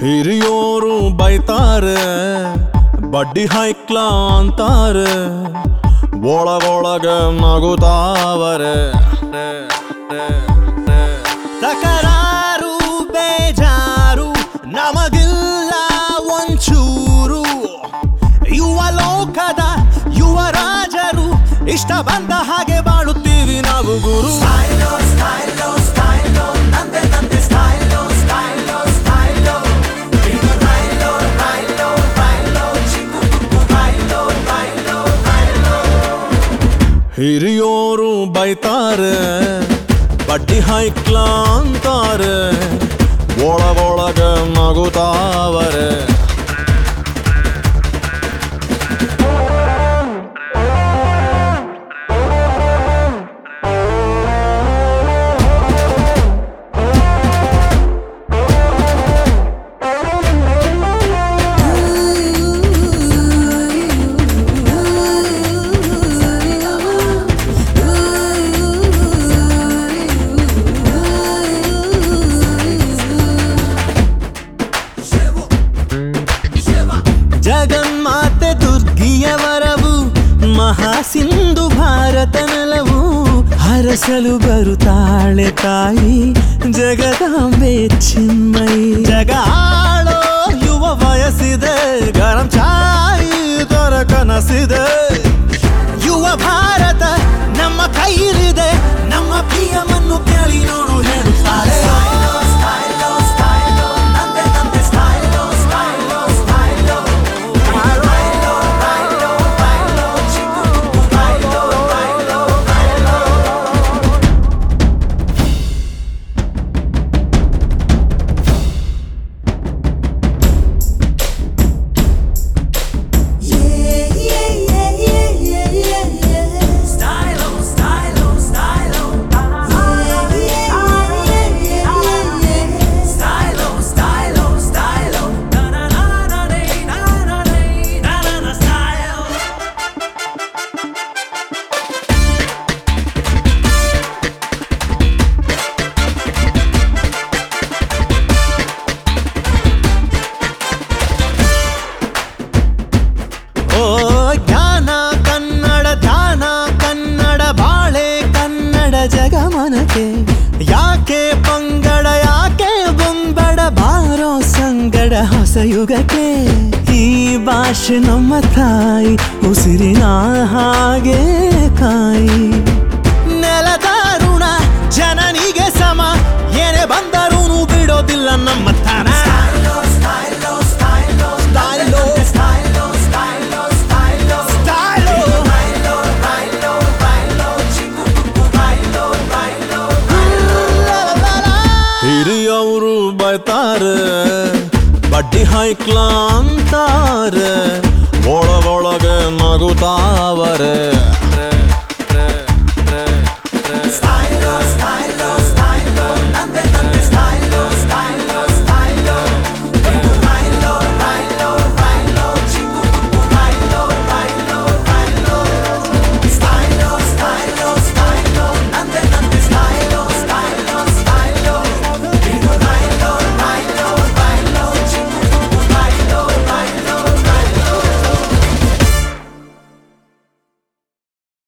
ಹಿರಿಯೋರು ಬೈತಾರೆ ಬಡ್ಡಿ ಹೈಕ್ಲ ಅಂತಾರೆ ಒಳಗೊಳಗ ನಗುತ್ತಾವರೆ ತಕರಾರು ಬೇಜಾರು ನಮಗಿಲ್ಲ ಒಂಚೂರು ಯುವ ಲೋಕದ ಯುವ ರಾಜರು ಇಷ್ಟ ಬಂದ ಹಾಗೆ ಬಾಳುತ್ತೀವಿ ನಾವು ಗುರು ಹಿರಿಯೋರು ಬೈತಾರೆ ಬಡ್ಡಿ ಹೈಕ್ಲ ಅಂತಾರೆ ಒಳಗೊಳಗ ನಗುತ್ತಾವರೆ ಜಗನ್ಮಾತೆ ದುರ್ಗಿಯ ವರವು ಮಹಾಸಿಂಧು ಭಾರತ ನೆಲವು ಹರಸಲು ಬರುತ್ತಾಳೆ ತಾಯಿ ಜಗದಾಂಬೆ ಚಿನ್ಮಯಿ ಜಗ ಆಳೋ ಯುವ ವಯಸ್ಸಿದೆ ಗರಂ ಚಾಯಿ ದೊರ ಕನಸಿದೆ ಯುವ ಭಾರತ ನಮ್ಮ ಕೈಲಿದೆ ನಮ್ಮ ಪ್ರಿಯವನ್ನು ಕೇಳಿ ನೋಡು ಹೇಳುತ್ತಾರೆ ಓ ಜ್ಞಾನ ಕನ್ನಡ ಧ್ಯಾನ ಕನ್ನಡ ಬಾಳೆ ಕನ್ನಡ ಜಗಮನಕ್ಕೆ ಯಾಕೆ ಪಂಗಡ ಯಾಕೆ ಬೊಂಬಡ ಬಾರೋ ಸಂಗಡ ಹೊಸ ಯುಗಕ್ಕೆ ಈ ಭಾಷೆ ನಮ್ಮ ತಾಯಿ ಉಸಿರಿನ ಹಾಗೆ ಕಾಯಿ ನೆಲದ ಋಣ ಜನನಿಗೆ ಸಮ ಏನೇ ಬಂದರೂ ಬಿಡೋದಿಲ್ಲ ನಮ್ಮ ತನ ಹಿರಿಯವರು ಬೈತಾರೆ ಬಡ್ಡಿ ಹೈಕ್ಲ ಅಂತಾರೆ ಒಳಗೊಳಗೆ ನಗುತ್ತಾವರೆ